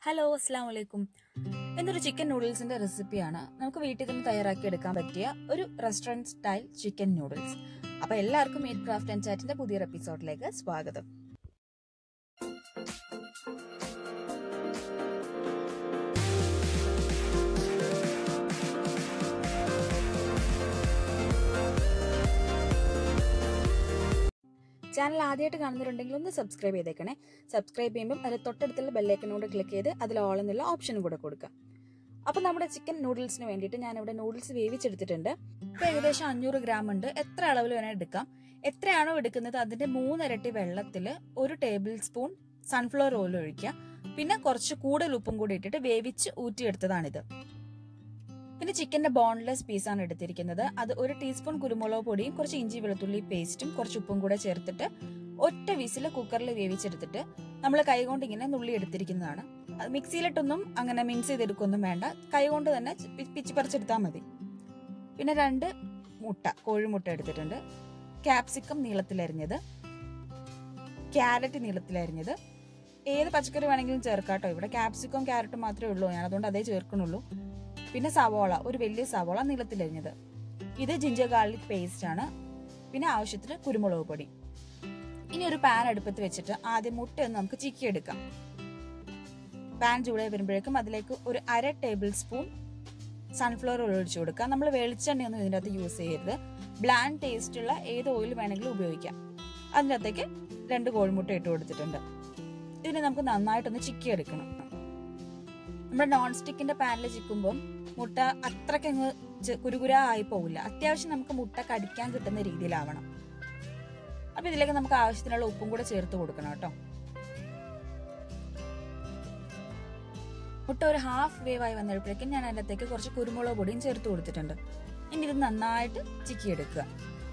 hello അസ്സാം വലൈക്കും എന്നൊരു ചിക്കൻ നൂഡിൽസിന്റെ റെസിപ്പിയാണ് നമുക്ക് വീട്ടിൽ തന്നെ തയ്യാറാക്കി എടുക്കാൻ പറ്റിയ ഒരു റെസ്റ്റോറന്റ് സ്റ്റൈൽ ചിക്കൻ നൂഡിൽസ് അപ്പൊ എല്ലാവർക്കും മീറ്റ് ക്രാഫ്റ്റ് ആൻഡ് ചാറ്റിന്റെ പുതിയൊരു എപ്പിസോഡിലേക്ക് സ്വാഗതം ചാനൽ ആദ്യമായിട്ട് കാണുന്നവരുണ്ടെങ്കിൽ ഒന്ന് സബ്സ്ക്രൈബ് ചെയ്തേക്കണേ സബ്സ്ക്രൈബ് ചെയ്യുമ്പോൾ അതിൽ തൊട്ടടുത്തുള്ള ബെല്ലൈക്കനോട് ക്ലിക്ക് ചെയ്ത് അതിൽ ഓൾ എന്നുള്ള ഓപ്ഷനും കൂടെ കൊടുക്കുക അപ്പൊ നമ്മുടെ ചിക്കൻ നൂഡിൽസിന് വേണ്ടിയിട്ട് ഞാൻ ഇവിടെ നൂഡിൽസ് വേവിച്ചെടുത്തിട്ടുണ്ട് ഇപ്പൊ ഏകദേശം അഞ്ഞൂറ് ഗ്രാം ഉണ്ട് എത്ര അളവിൽ വേണേൽ എടുക്കാം എത്രയാണോ എടുക്കുന്നത് അതിന്റെ മൂന്നിരട്ടി വെള്ളത്തിൽ ഒരു ടേബിൾ സ്പൂൺ സൺഫ്ലവർ ഓയിൽ ഒഴിക്കുക പിന്നെ കുറച്ച് കൂടുതൽ ഉപ്പും കൂടി ഇട്ടിട്ട് വേവിച്ച് ഊറ്റിയെടുത്തതാണിത് പിന്നെ ചിക്കന്റെ ബോൺലെസ് പീസാണ് എടുത്തിരിക്കുന്നത് അത് ഒരു ടീസ്പൂൺ കുരുമുളക് പൊടിയും കുറച്ച് ഇഞ്ചി വെളുത്തുള്ളി പേസ്റ്റും കുറച്ച് ഉപ്പും കൂടെ ചേർത്തിട്ട് ഒറ്റ വിസിൽ കുക്കറിൽ വേവിച്ചെടുത്തിട്ട് നമ്മൾ കൈകൊണ്ട് ഇങ്ങനെ നുള്ളി എടുത്തിരിക്കുന്നതാണ് അത് മിക്സിയിലിട്ടൊന്നും അങ്ങനെ മിക്സ് ചെയ്തെടുക്കൊന്നും വേണ്ട കൈകൊണ്ട് തന്നെ പിച്ചി പറിച്ചെടുത്താൽ മതി പിന്നെ രണ്ട് മുട്ട കോഴിമുട്ട എടുത്തിട്ടുണ്ട് ക്യാപ്സിക്കം നീളത്തിലരിഞ്ഞത് ക്യാരറ്റ് നീളത്തിലരിഞ്ഞത് ഏത് പച്ചക്കറി വേണമെങ്കിലും ചേർക്കാട്ടോ ഇവിടെ ക്യാപ്സിക്കം ക്യാരറ്റും മാത്രമേ ഉള്ളൂ ഞാൻ അതുകൊണ്ട് അതേ ചേർക്കണുള്ളൂ പിന്നെ സവോള ഒരു വലിയ സവോള നീളത്തിലരിഞ്ഞത് ഇത് ജിഞ്ചർ ഗാർലിക് പേസ്റ്റ് ആണ് പിന്നെ ആവശ്യത്തിന് കുരുമുളക് പൊടി ഇനി ഒരു പാൻ അടുപ്പത്ത് വെച്ചിട്ട് ആദ്യം മുട്ട ഒന്ന് നമുക്ക് ചിക്കി എടുക്കാം പാൻ ചൂടായി വരുമ്പോഴേക്കും അതിലേക്ക് ഒരു അര ടേബിൾ സ്പൂൺ സൺഫ്ലവർ ഓയിൽ ഒഴിച്ചു കൊടുക്കാം നമ്മൾ വെളിച്ചെണ്ണയൊന്നും ഇതിൻ്റെ അകത്ത് യൂസ് ചെയ്യരുത് ബ്ലാൻഡ് ടേസ്റ്റ് ഉള്ള ഏത് ഓയിൽ വേണമെങ്കിലും ഉപയോഗിക്കാം അതിൻ്റെ അകത്തേക്ക് രണ്ട് കോഴിമുട്ട ഇട്ട് കൊടുത്തിട്ടുണ്ട് ഇതിനെ നമുക്ക് നന്നായിട്ടൊന്ന് ചിക്കി എടുക്കണം നമ്മുടെ നോൺ സ്റ്റിക്കിന്റെ പാനിൽ ചിക്കുമ്പോൾ മുട്ട അത്രയ്ക്ക് അങ്ങ് കുരുകുര ആയി പോവില്ല അത്യാവശ്യം നമുക്ക് മുട്ട കടിക്കാൻ കിട്ടുന്ന രീതിയിലാവണം അപ്പൊ ഇതിലേക്ക് നമുക്ക് ആവശ്യത്തിനുള്ള ഉപ്പും കൂടെ ചേർത്ത് കൊടുക്കണം കേട്ടോ മുട്ട ഒരു ഹാഫ് വേവ് ആയി വന്നപ്പോഴേക്കും ഞാൻ അതിനകത്തേക്ക് കുറച്ച് കുരുമുളക് പൊടിയും ചേർത്ത് കൊടുത്തിട്ടുണ്ട് ഇനി ഇത് നന്നായിട്ട് ചിക്കിയെടുക്കുക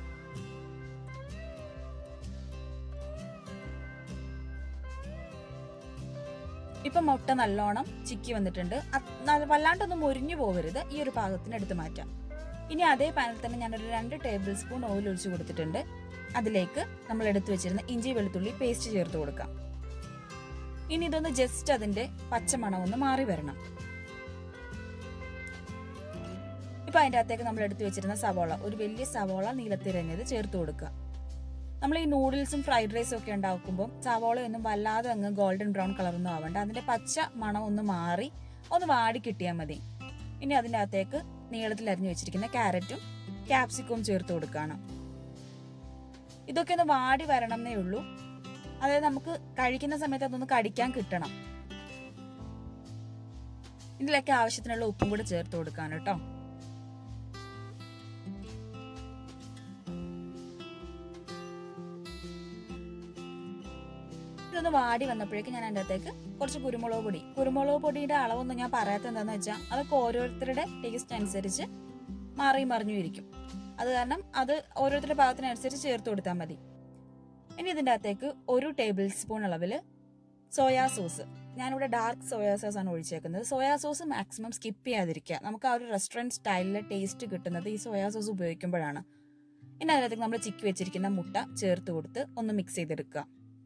ഇപ്പൊ മുട്ട നല്ലോണം ചിക്കി വന്നിട്ടുണ്ട് വല്ലാണ്ടൊന്നും മുരിഞ്ഞു പോകരുത് ഈ ഒരു പാകത്തിന് എടുത്ത് മാറ്റാം ഇനി അതേ പാനിൽ തന്നെ ഞാനൊരു രണ്ട് ടേബിൾ സ്പൂൺ ഓയിൽ ഒഴിച്ചു കൊടുത്തിട്ടുണ്ട് അതിലേക്ക് നമ്മൾ എടുത്തു വെച്ചിരുന്ന ഇഞ്ചി വെളുത്തുള്ളി പേസ്റ്റ് ചേർത്ത് കൊടുക്കാം ഇനി ഇതൊന്ന് ജസ്റ്റ് അതിന്റെ പച്ചമണം ഒന്ന് മാറി വരണം ഇപ്പൊ അതിന്റെ അകത്തേക്ക് നമ്മൾ എടുത്തു വെച്ചിരുന്ന സവോള ഒരു വലിയ സവോള നീളത്തിരഞ്ഞത് ചേർത്ത് കൊടുക്കുക നമ്മൾ ഈ നൂഡിൽസും ഫ്രൈഡ് റൈസും ഒക്കെ ഉണ്ടാക്കുമ്പോൾ സവോളയൊന്നും വല്ലാതെ അങ്ങ് ഗോൾഡൻ ബ്രൗൺ കളറൊന്നും ആവണ്ട അതിന്റെ പച്ച മണം ഒന്ന് മാറി ഒന്ന് വാടി കിട്ടിയാൽ മതി ഇനി അതിൻ്റെ അകത്തേക്ക് നീളത്തിൽ അരിഞ്ഞു വെച്ചിരിക്കുന്ന ക്യാരറ്റും ക്യാപ്സിക്കവും ചേർത്ത് കൊടുക്കുകയാണ് ഇതൊക്കെ ഒന്ന് വാടി വരണം എന്നേ ഉള്ളൂ അതായത് നമുക്ക് കഴിക്കുന്ന സമയത്ത് അതൊന്ന് കടിക്കാൻ കിട്ടണം ഇതിലൊക്കെ ആവശ്യത്തിനുള്ള ഉപ്പും കൂടെ ചേർത്ത് കൊടുക്കാണ് കേട്ടോ ഇതൊന്ന് വാടി വന്നപ്പോഴേക്കും ഞാൻ അതിൻ്റെ അകത്തേക്ക് കുറച്ച് കുരുമുളക് പൊടി കുരുമുളക് പൊടിയുടെ അളവൊന്നും ഞാൻ പറയാത്ത എന്താണെന്ന് വെച്ചാൽ അതൊക്കെ ഓരോരുത്തരുടെ ടേസ്റ്റ് അനുസരിച്ച് മാറി മറിഞ്ഞു ഇരിക്കും അത് കാരണം അത് ഓരോരുത്തരുടെ പാകത്തിനനുസരിച്ച് ചേർത്ത് കൊടുത്താൽ മതി ഇനി ഇതിൻ്റെ അകത്തേക്ക് ഒരു ടേബിൾ സ്പൂൺ അളവിൽ സോയാ സോസ് ഞാനിവിടെ ഡാർക്ക് സോയാ സോസ് ആണ് ഒഴിച്ചേക്കുന്നത് സോയാ സോസ് മാക്സിമം സ്കിപ്പ് ചെയ്യാതിരിക്കുക നമുക്ക് ആ ഒരു റെസ്റ്റോറൻറ്റ് സ്റ്റൈലിലെ ടേസ്റ്റ് കിട്ടുന്നത് ഈ സോയാ സോസ് ഉപയോഗിക്കുമ്പോഴാണ് ഇനി അതിനകത്തേക്ക് നമ്മൾ ചിക്കി വെച്ചിരിക്കുന്ന മുട്ട ചേർത്ത് കൊടുത്ത് ഒന്ന് മിക്സ് ചെയ്തെടുക്കുക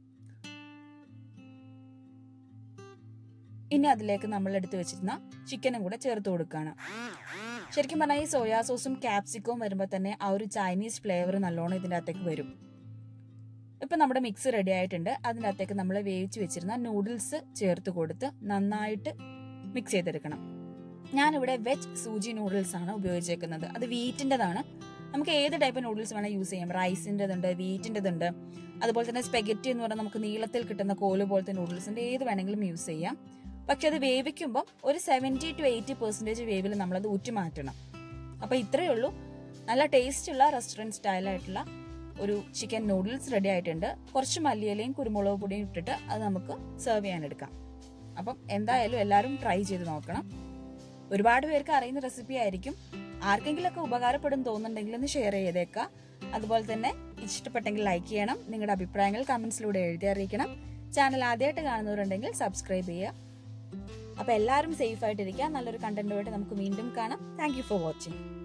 ഇനി അതിലേക്ക് നമ്മൾ എടുത്തു വെച്ചിരുന്ന ചിക്കനും കൂടെ ചേർത്ത് കൊടുക്കുകയാണ് ശരിക്കും പറഞ്ഞാൽ ഈ സോയാ സോസും ക്യാപ്സിക്കവും വരുമ്പോൾ തന്നെ ആ ഒരു ചൈനീസ് ഫ്ലേവർ നല്ലോണം ഇതിൻ്റെ അകത്തേക്ക് വരും ഇപ്പം നമ്മുടെ മിക്സ് റെഡി ആയിട്ടുണ്ട് അതിൻ്റെ അകത്തേക്ക് നമ്മൾ വേവിച്ച് വെച്ചിരുന്ന നൂഡിൽസ് ചേർത്ത് കൊടുത്ത് നന്നായിട്ട് മിക്സ് ചെയ്തെടുക്കണം ഞാനിവിടെ വെജ് സൂജി നൂഡിൽസ് ആണ് ഉപയോഗിച്ചേക്കുന്നത് അത് വീറ്റിൻ്റെതാണ് നമുക്ക് ഏത് ടൈപ്പ് നൂഡിൽസ് വേണേൽ യൂസ് ചെയ്യാം റൈസിൻ്റെതുണ്ട് വീറ്റിൻ്റെതുണ്ട് അതുപോലെ തന്നെ സ്പെഗറ്റി എന്ന് പറഞ്ഞാൽ നമുക്ക് നീളത്തിൽ കിട്ടുന്ന കോല് പോലത്തെ നൂഡിൽസിൻ്റെ ഏത് വേണമെങ്കിലും യൂസ് ചെയ്യാം പക്ഷെ അത് വേവിക്കുമ്പോൾ ഒരു സെവൻറ്റി ടു എയ്റ്റി പെർസെൻറ്റേജ് വേവിൽ നമ്മളത് ഊറ്റി മാറ്റണം അപ്പോൾ ഇത്രയേ ഉള്ളൂ നല്ല ടേസ്റ്റ് ഉള്ള റെസ്റ്റോറൻറ്റ് സ്റ്റൈലായിട്ടുള്ള ഒരു ചിക്കൻ നൂഡിൽസ് റെഡി ആയിട്ടുണ്ട് കുറച്ച് മല്ലിയിലയും കുരുമുളക് പൊടിയും ഇട്ടിട്ട് അത് നമുക്ക് സെർവ് ചെയ്യാൻ എടുക്കാം അപ്പം എന്തായാലും എല്ലാവരും ട്രൈ ചെയ്ത് നോക്കണം ഒരുപാട് പേർക്ക് അറിയുന്ന റെസിപ്പി ആയിരിക്കും ആർക്കെങ്കിലൊക്കെ ഉപകാരപ്പെടും തോന്നുന്നുണ്ടെങ്കിൽ ഒന്ന് ഷെയർ ചെയ്തേക്കാം അതുപോലെ തന്നെ ഇഷ്ടപ്പെട്ടെങ്കിൽ ലൈക്ക് ചെയ്യണം നിങ്ങളുടെ അഭിപ്രായങ്ങൾ കമന്റ്സിലൂടെ എഴുതി അറിയിക്കണം ചാനൽ ആദ്യമായിട്ട് കാണുന്നവരുണ്ടെങ്കിൽ സബ്സ്ക്രൈബ് ചെയ്യുക അപ്പോൾ എല്ലാവരും സേഫ് ആയിട്ടിരിക്കുക നല്ലൊരു കണ്ടന്റുമായിട്ട് നമുക്ക് വീണ്ടും കാണാം താങ്ക് ഫോർ വാച്ചിങ്